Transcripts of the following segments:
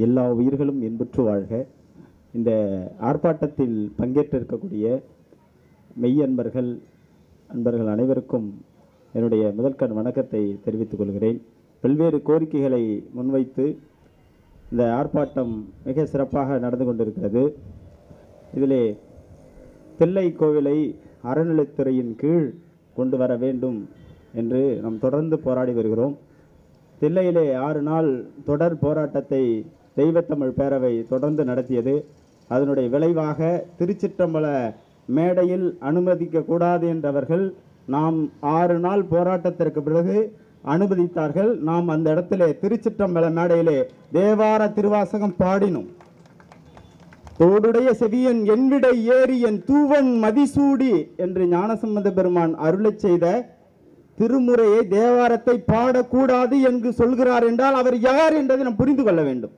எல்லா உயிர்களும் இன்புற்று வாழ்க இந்த ஆர்ப்பாட்டத்தில் பங்கேற்றிருக்கக்கூடிய மெய் அன்பர்கள் அன்பர்கள் அனைவருக்கும் என்னுடைய முதற்கண் வணக்கத்தை தெரிவித்துக் கொள்கிறேன் பல்வேறு கோரிக்கைகளை முன்வைத்து இந்த ஆர்ப்பாட்டம் மிக சிறப்பாக நடந்து கொண்டிருக்கிறது இதிலே தில்லை கோவிலை அறநிலைத்துறையின் கீழ் கொண்டு வர வேண்டும் என்று நாம் தொடர்ந்து போராடி வருகிறோம் தில்லையிலே ஆறு நாள் தொடர் போராட்டத்தை தெய்வத்தமிழ் பேரவை தொடர்ந்து நடத்தியது அதனுடைய விளைவாக திருச்சிற்றம்பல மேடையில் அனுமதிக்க கூடாது என்றவர்கள் நாம் ஆறு நாள் போராட்டத்திற்கு பிறகு அனுமதித்தார்கள் நாம் அந்த இடத்திலே திருச்சிற்றம்பல மேடையிலே தேவார திருவாசகம் பாடினோம் தோடுடைய செவியன் என்விடை ஏறி என் தூவன் மதிசூடி என்று ஞானசம்பந்த பெருமான் அருளச் செய்த திருமுறையை தேவாரத்தை பாடக்கூடாது என்று சொல்கிறார் என்றால் அவர் யார் என்பதை நாம் புரிந்து கொள்ள வேண்டும்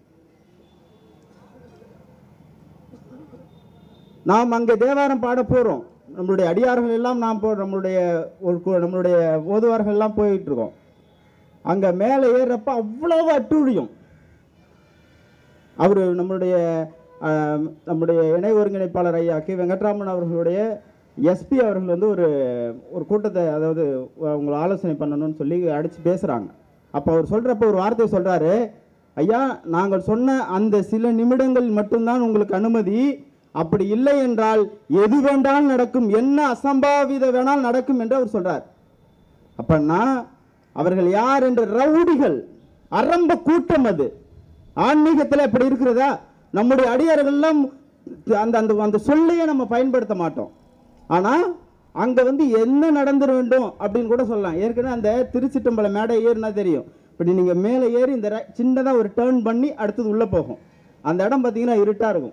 நாம் அங்கே தேவாரம் பாட போறோம் நம்மளுடைய அடியார்கள் எல்லாம் நாம் போ நம்மளுடைய ஒரு கு- நம்மளுடைய ஓதுவார்கள் எல்லாம் போயிட்டு இருக்கோம் அங்க மேலே ஏறப்ப அவ்வளவு அட்டுழியும் அவர் நம்மளுடைய ஆஹ், நம்முடைய இணை ஒருங்கிணைப்பாளர் ஐயா கே வெங்கட்ராமன் அவர்களுடைய எஸ்பி அவர்கள் வந்து ஒரு ஒரு கூட்டத்தை அதாவது உங்களை ஆலோசனை பண்ணணும்னு சொல்லி அடித்து பேசுகிறாங்க அப்போ அவர் சொல்கிறப்ப ஒரு வார்த்தை சொல்கிறாரு ஐயா நாங்கள் சொன்ன அந்த சில நிமிடங்கள் மட்டும்தான் உங்களுக்கு அனுமதி அப்படி இல்லை என்றால் எது வேண்டாலும் நடக்கும் என்ன அசம்பாவித வேணாலும் நடக்கும் என்று அவர் சொல்றார் அப்பன்னா அவர்கள் யார் என்ற ரவுடிகள் அரம்ப கூட்டம் அது ஆன்மீகத்தில் அப்படி இருக்கிறதா நம்முடைய அடியார்கள் எல்லாம் அந்த அந்த அந்த சொல்லையே நம்ம பயன்படுத்த மாட்டோம் ஆனா அங்க வந்து என்ன நடந்துட வேண்டும் அப்படின்னு கூட சொல்லலாம் ஏற்கனவே அந்த திருச்சிட்டம்பலம் மேடை ஏறினா தெரியும் இப்படி நீங்க மேலே ஏறி இந்த ர- சின்னதா ஒரு டேர்ன் பண்ணி அடுத்தது உள்ள போகும் அந்த இடம் பார்த்தீங்கன்னா இருட்டா இருக்கும்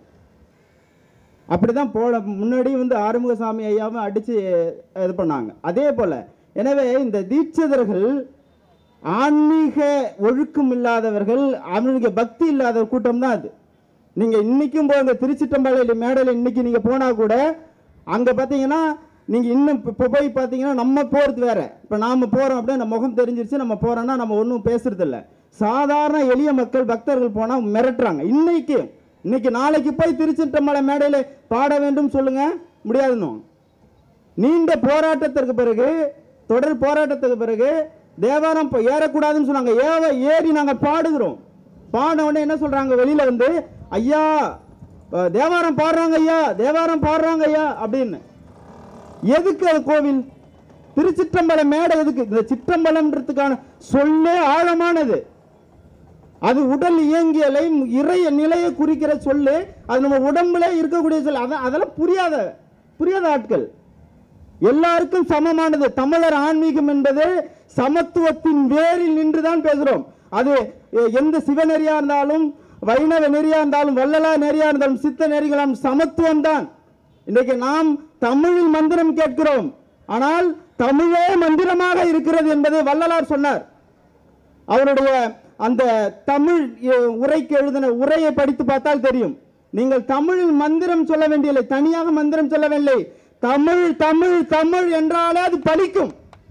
அப்படிதான் போன முன்னாடி வந்து ஆறுமுகசாமி ஐயாவும் அடிச்சு இது பண்ணாங்க அதே போல எனவே இந்த தீட்சிதர்கள் ஆன்மீக ஒழுக்கம் இல்லாதவர்கள் ஆன்மீக பக்தி இல்லாத கூட்டம் தான் அது நீங்க இன்னைக்கும் போங்க திருச்சிட்டம்பாளைய மேடையில் இன்னைக்கு நீங்க போனா கூட அங்க பாத்தீங்கன்னா நீங்க இன்னும் இப்ப இப்ப போய் பாத்தீங்கன்னா நம்ம போறது வேற இப்ப நாம போறோம் அப்படியே நம்ம முகம் தெரிஞ்சிருச்சு நம்ம போறோம்னா நம்ம ஒன்றும் பேசுறது இல்ல சாதாரண எளிய மக்கள் பக்தர்கள் போனா மிரட்டுறாங்க இன்னைக்கு இன்னைக்கு நாளைக்கு போய் திருச்சிட்டம்பளை மேடையில பாட வேண்டும் சொல்லுங்க முடியாதுன்னு நீண்ட போராட்டத்திற்கு பிறகு தொடர் போராட்டத்துக்கு பிறகு தேவாரம் இப்போ ஏறக்கூடாதுன்னு சொன்னாங்க ஏவ ஏறி நாங்கள் பாடுகிறோம் பாடின உடனே என்ன சொல்றாங்க வெளியில வந்து ஐயா அஹ், தேவாரம் பாடுறாங்க ஐயா தேவாரம் பாடுறாங்க ஐயா அப்படின்னு எதுக்கு அது கோவில் திருச்சிற்றம்பலம் மேடை எதுக்கு இந்த சிற்றம்பலம்ன்றதுக்கான சொல்லே ஆழமானது அது உடல் இயங்கியலை இறைய நிலையை குறிக்கிற சொல்லு அது நம்ம உடம்புல இருக்கக்கூடிய சொல் அதான் அதெல்லாம் புரியாத புரியாத ஆட்கள் எல்லாருக்கும் சமமானது தமிழர் ஆன்மீகம் என்பது சமத்துவத்தின் வேரில் நின்றுதான் பேசுறோம் அது எ- எந்த சிவநெறியா இருந்தாலும் வைணவ நெறியா இருந்தாலும் வள்ளலா நெறியா இருந்தாலும் சித்த நெறிகளாம் சமத்துவம் தான் இன்றைக்கு நாம் தமிழில் மந்திரம் கேட்கிறோம் ஆனால் தமிழே மந்திரமாக இருக்கிறது என்பதை வள்ளலார் சொன்னார் அவருடைய அந்த தமிழ் எ- உரைக்கு எழுதின உரையை படித்து பார்த்தால் தெரியும் நீங்கள் தமிழில் மந்திரம் சொல்ல வேண்டியதில்லை தனியாக மந்திரம் சொல்லவில்லை தமிழ் தமிழ் தமிழ் என்றாலே அது பலிக்கும்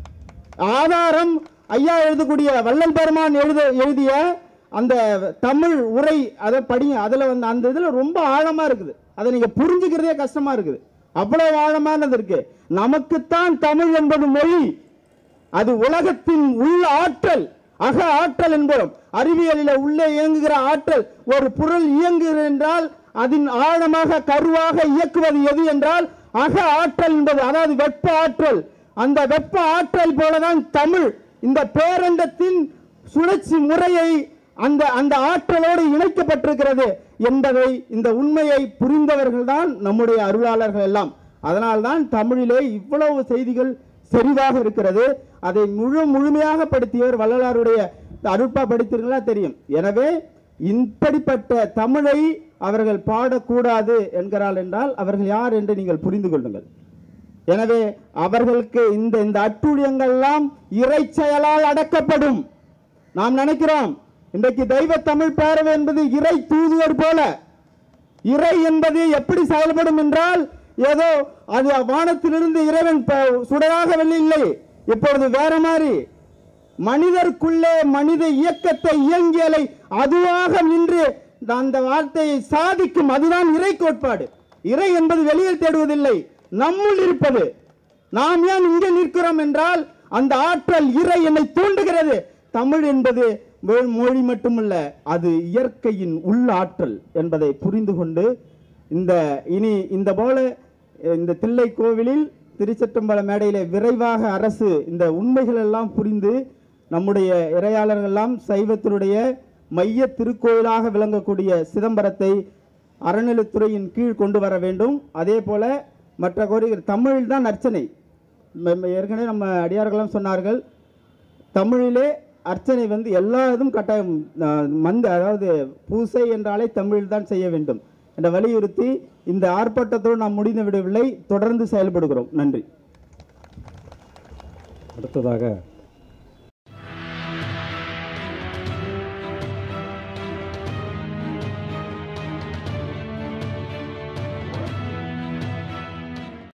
ஆதாரம் ஐயா எழுதக்கூடிய வள்ளல் பெருமான் எழுத எழுதிய அந்த தமிழ் உரை அதை படிங்க அதுல வந்து அந்த இதுல ரொம்ப ஆழமா இருக்குது அதை நீங்க புரிஞ்சுக்கிறதே கஷ்டமா இருக்குது அவ்வளவு ஆழமானது இருக்கு நமக்குத்தான் தமிழ் என்பது மொழி அது உலகத்தின் உள்ள ஆற்றல் அக ஆற்றல் என்போம் அறிவியலில் உள்ளே இயங்குகிற ஆற்றல் ஒரு பொருள் இயங்குகிறது என்றால் அதன் ஆழமாக கருவாக இயக்குவது எது என்றால் அக ஆற்றல் என்பது அதாவது வெப்ப ஆற்றல் அந்த வெப்ப ஆற்றல் போலதான் தமிழ் இந்த பேரண்டத்தின் சுழற்சி முறையை அந்த அந்த ஆற்றலோடு இணைக்கப்பட்டிருக்கிறது என்பதை இந்த உண்மையை புரிந்தவர்கள் தான் நம்முடைய அருளாளர்கள் எல்லாம் அதனால்தான் தமிழிலே இவ்வளவு செய்திகள் செறிவாக இருக்கிறது அதை முழு முழுமையாக படுத்தியவர் வள்ளலாருடைய அருட்பா படித்தீர்களா தெரியும் எனவே இப்படிப்பட்ட தமிழை அவர்கள் பாடக்கூடாது என்கிறாள் என்றால் அவர்கள் யார் என்று நீங்கள் புரிந்து கொள்ளுங்கள் எனவே அவர்களுக்கு இந்த இந்த அட்டூழியங்கள்லாம் இறை செயலால் அடக்கப்படும் நாம் நினைக்கிறோம் இன்றைக்கு தெய்வ தமிழ் பேரவை என்பது இறை தூதுவர் போல இறை என்பது எப்படி செயல்படும் என்றால் ஏதோ அது வானத்திலிருந்து இறைவன் ப- சுடராகவில்லை இல்லை இப்பொழுது வேற மாதிரி மனிதருக்குள்ளே மனித இயக்கத்தை இயங்கியலை அதுவாக நின்று அந்த வார்த்தையை சாதிக்கும் அதுதான் இறை கோட்பாடு இறை என்பது வெளியில் தேடுவதில்லை நம்முள் இருப்பது நாம் ஏன் இங்கே நிற்கிறோம் என்றால் அந்த ஆற்றல் இறை என்னை தூண்டுகிறது தமிழ் என்பது வெறும் மொழி மட்டுமல்ல அது இயற்கையின் உள்ள ஆற்றல் என்பதை புரிந்து கொண்டு இந்த இனி இந்த போல இந்த தில்லை கோவிலில் திருச்சட்டம்பல மேடையிலே விரைவாக அரசு இந்த உண்மைகள் எல்லாம் புரிந்து நம்முடைய இறையாளர்கள் எல்லாம் சைவத்தினுடைய மைய திருக்கோயிலாக விளங்கக்கூடிய சிதம்பரத்தை அறநிலைத்துறையின் கீழ் கொண்டு வர வேண்டும் அதே போல மற்ற கோரிக்கை தமிழ் தான் அர்ச்சனை ம- ம- ஏற்கனவே நம்ம அடியார்களும் சொன்னார்கள் தமிழிலே அர்ச்சனை வந்து எல்லா இதுவும் கட்டாயம் அஹ், மந்த அதாவது பூசை என்றாலே தமிழில் தான் செய்ய வேண்டும் என்ற வலியுறுத்தி இந்த ஆர்ப்பாட்டத்தோடு நாம் முடிந்து விடவில்லை தொடர்ந்து செயல்படுகிறோம் நன்றி அடுத்ததாக